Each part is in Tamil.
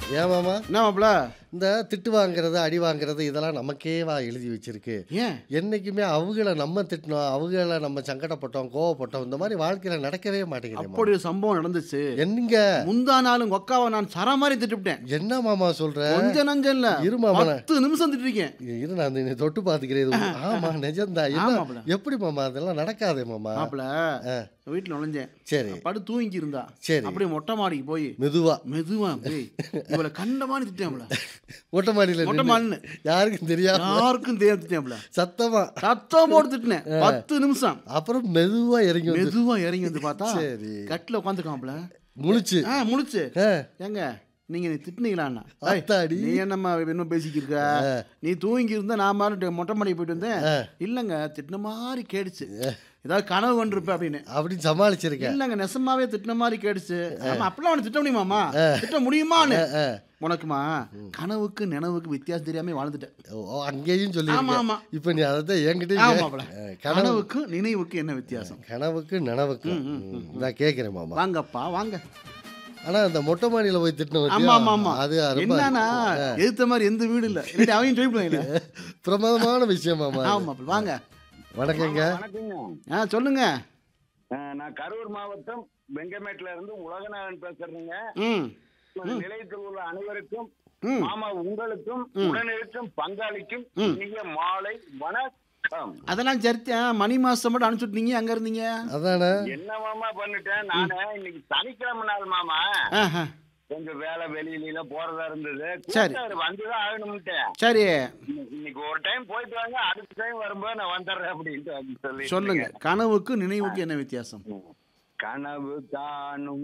ஏன் மாமா என்ன மாப்பிள இந்த திட்டு வாங்குறது அடி வாங்குறது இதெல்லாம் நமக்கே வா எழுதி வச்சிருக்கு ஏன் என்னைக்குமே அவங்கள நம்ம திட்டினோம் அவங்கள நம்ம சங்கடப்பட்டோம் கோவப்பட்டோம் இந்த மாதிரி வாழ்க்கையில நடக்கவே மாட்டேங்குது அப்படி ஒரு சம்பவம் நடந்துச்சு என்னங்க முந்தா நாளும் ஒக்காவை நான் சர மாதிரி திட்டுவிட்டேன் என்ன மாமா சொல்ற கொஞ்சம் நஞ்சம் இல்ல இரு மாமா. பத்து நிமிஷம் திட்டிருக்கேன் இரு நான் இந்த தொட்டு பாத்துக்கிறேன் இது ஆமா நிஜம்தா என்ன ஆமாப்ல. எப்படி மாமா அதெல்லாம் நடக்காதே மாமா மாப்பிள ஆ. வீட்டுல நுழைஞ்சேன் சரி படு தூங்கி இருந்தா சரி. அப்படியே மொட்டை மாடிக்கு போய் மெதுவா மெதுவா போய் இவளை கண்டமானி திட்டேன்ல மொட்டை மாடியில மொட்டை நின்னு. மாடின்னு. யாருக்கும் தெரியாம யாருக்கும் தெரியாது திட்டேன்ல சத்தமா சத்தம் போட்டு திட்டினேன் பத்து நிமிஷம் அப்புறம் மெதுவா இறங்கி வந்து மெதுவா இறங்கி வந்து பார்த்தா சரி. கட்டில உட்காந்துருக்கான்ல முழிச்சு ஆ முழிச்சு ஆ, ஏங்க நீங்க நீ திட்டினீங்களாண்ணா அத்தாடி. நீ என்னம்மா என்ன பேசிக்கிட்டு இருக்க நீ தூங்கி இருந்தா நான் மாதிரி மொட்டை மாடி போயிட்டு வந்தேன் இல்லைங்க திட்டின மாதிரி கேடுச்சு ஏதாவது கனவு கொண்டிருப்ப அப்படின்னு அப்படின்னு சமாளிச்சிருக்கேன் இல்லைங்க நெசமாவே திட்டின மாதிரி கேடுச்சு ஆமா அப்பெல்லாம் அவனை திட்ட முடியுமாமா திட்ட முடியுமான்னு உனக்குமா கனவுக்கு நினைவுக்கு வித்தியாசம் தெரியாம வாழ்ந்துட்டேன் ஓ, அங்கேயும் சொல்லி ஆமா ஆமா இப்ப நீ அதை என்கிட்ட ஆமாப்ல. கனவு கனவுக்கு நினைவுக்கு என்ன வித்தியாசம் கனவுக்கு நனவுக்கு ம், நான் கேட்கிறேன் மாமா வாங்கப்பா வாங்க ஆனா அந்த மொட்டை மாடியில போய் திட்டின ஆமா ஆமா ஆமா அது ரொம்ப என்னன்னா எதிர்த்த மாதிரி எந்த வீடு இல்ல இல்லாட்டி அவங்க சொல்லிவிடுவாங்க பிரமாதமான விஷயம் மாமா ஆமா வாங்க வணக்கங்க வணக்கங்க ஆ சொல்லுங்க அஹ் நான் கரூர் மாவட்டம் வெங்கமேட்ல இருந்து உலகநாதன் பேசுறேங்க ம் நிலையத்தில் உள்ள அனைவருக்கும் ம். மாமா உங்களுக்கும் உடனிருக்கும் பங்காளிக்கும் இனிய மாலை வணக்கம் அதெல்லாம் சரித்தா மணி மாசம் மட்டும் அனுப்பிச்சுட்டீங்க அங்க இருந்தீங்க அதானே என்ன மாமா பண்ணிட்டேன் நானு இன்னைக்கு சனிக்கிழமை நாள் மாமா ஆஹா. கொஞ்சம் வேலை வெளியில எல்லாம் போறதா இருந்தது சரி. கூப்பிட்டாரு, வந்துதான் ஆகணும்ட்டேன் சரி இன்னைக்கு ஒரு டைம் போயிட்டு வாங்க அடுத்த டைம் வரும்போது நான் வந்துடுறேன் அப்படின்ட்டு வந்து சொல்லி சொல்லுங்க கனவுக்கு நினைவுக்கு என்ன வித்தியாசம் கனவு காணும்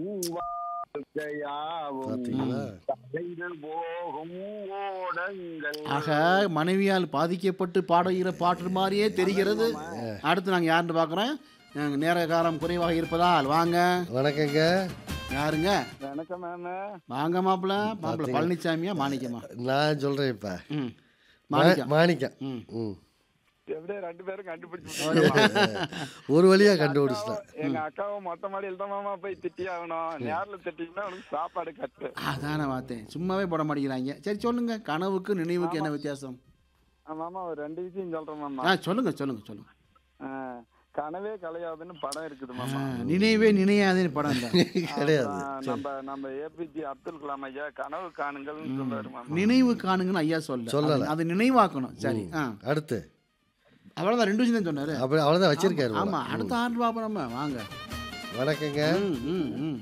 வாழ்க்கையாவும் பாத்தீங்களா கரைந்து போகும் ஓடங்கள் ஆக மனைவியால் பாதிக்கப்பட்டு பாடுகிற பாட்டு மாதிரியே தெரிகிறது அடுத்து நாங்க யாருன்னு பார்க்குறோம் நேர காலம் குறைவாக இருப்பதால் வாங்க வணக்கங்க யாருங்க வணக்கம் மேம் வாங்க மாப்பிள்ள மாப்பிள்ள பழனிசாமியா மாணிக்கமா நான் சொல்றேன் இப்ப ம் மாணிக்கம் மாணிக்கம் ம். ம். எப்படியே ரெண்டு பேரும் கண்டுபிடிச்சு ஒரு வழியா கண்டுபிடிச்சிட்டேன் எங்க அக்காவும் மொத்த மாடியில் தான் மாமா போய் திட்டி ஆகணும் நேரில் திட்டிங்கன்னா உனக்கு சாப்பாடு கட்டு அதான பார்த்தேன் சும்மாவே போட மாட்டேங்கிறாங்க சரி சொல்லுங்க கனவுக்கு நினைவுக்கு என்ன வித்தியாசம் மாமா ஒரு ரெண்டு விஷயம் சொல்றேன் மாமா ஆ சொல்லுங்க சொல்லுங்க சொல்லுங்க கனவே கலையாதுன்னு படம் இருக்குது ஆ, நினைவே நினையாதேன்னு படம் இல்லை கிடையாது நம்ம நம்ம ஏபிஜே அப்துல் கலாம் ஐயா கனவு காணுங்கள்னு சொல்றாரு மாமா நினைவு காணுங்கன்னு ஐயா சொல்ல சொல்லல. அது- அது நினைவாக்கணும் சரி ஆ அடுத்து அவ்வளோதான் ரெண்டு விஷயம் தான் சொன்னாரு அப்படி அவ்வளவுதான் வச்சிருக்காரு போல. ஆமா அடுத்த ஆண்டு பார்ப்போம் நம்ம வாங்க வணக்கங்க ம், ம், ம்.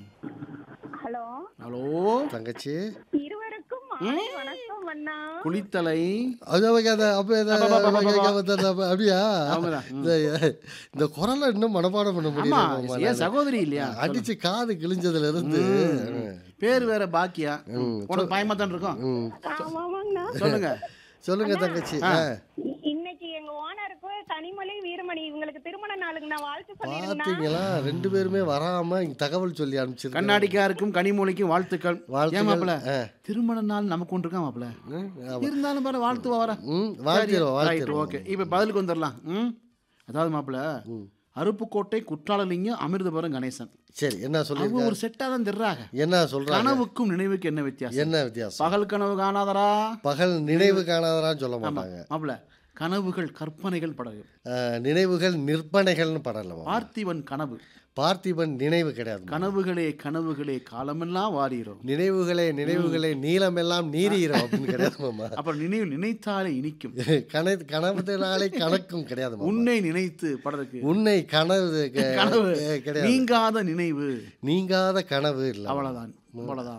ஹலோ ஹலோ தங்கச்சி இருவருக்கும் மாலை வணக்கம் அண்ணா குளித்தலை அது அவங்க அந்த அப்ப எதை- அப்ப, அப்ப, அப்ப, அவங்க வந்து அந்த அப்ப- அப்படியா அவங்கதான். ம். இந்த இந்த குரலை இன்னும் மனப்பாடம் பண்ண ஆமா முடியல மாமா ஏன் நானு. சகோதரி இல்லையா அடிச்சு காது கிழிஞ்சதுல இருந்து பேர் வேற பாக்கியா உனக்கு பயமா தான் இருக்கும் ம். ஆமாமாங்கண்ணா சொல்லுங்க சொல்லுங்க தங்கச்சி ஆ. இ- இன்னைக்கு எங்க ஓனருக்கு கனிமொழி வீரமணி இவங்களுக்கு திருமண நாளுங்கண்ணா வாழ்த்து சொல்லிருங்கண்ணா பாத்தீங்களா ரெண்டு பேருமே வராம இங்க தகவல் சொல்லி அனுப்பிச்சிருக்காங்க கண்ணாடிக்காருக்கும் கனிமொழிக்கும் வாழ்த்துக்கள் வாழ்த்துக்கள். ஏன் மாப்பிள ஆ. திருமண நாள் நமக்கு ஒன்று இருக்கா மாப்பிள ம், ஆமா. இருந்தாலும் பாரு வாழ்த்து வர ம், வாழ்த்திடுவோம் வாழ்த்திடுவோம் ஓகே இப்போ பதிலுக்கு வந்துடலாம் ம் அதாவது மாப்பிள அருப்புக்கோட்டை குற்றாலலிங்கம் அமிர்தபுரம் கணேசன் சரி என்ன அவங்க சொல்லிருக்க ஒரு செட்டாக தான் திடுறாங்க என்ன சொல்றாங்க கனவுக்கும் நினைவுக்கு என்ன வித்தியாசம் என்ன வித்தியாசம் பகல் கனவு காணாதரா பகல் நினைவு காணாதரான்னு சொல்ல மாட்டாங்க மாப்பிள கனவுகள் கற்பனைகள் படகு ஆ, நினைவுகள் நிற்பனைகள்னு படலமா பார்த்திபன் கனவு பார்த்திபன் நினைவு கிடையாது கனவுகளே கனவுகளே காலமெல்லாம் வாரிகிறோம் நினைவுகளே நினைவுகளே நீளமெல்லாம் நீரீரம் அப்படின்னு கிடையாது மாமா அப்புறம் நினைவு நினைத்தாலே இனிக்கும் கனை கனவுனாலே கணக்கும் கிடையாது மாமா. உன்னை நினைத்து படருக்கு உன்னை கனவு க- கனவு கிடையாது நீங்காத நினைவு நீங்காத கனவு இல்ல அவ்வளவுதான் அவ்வளவுதான்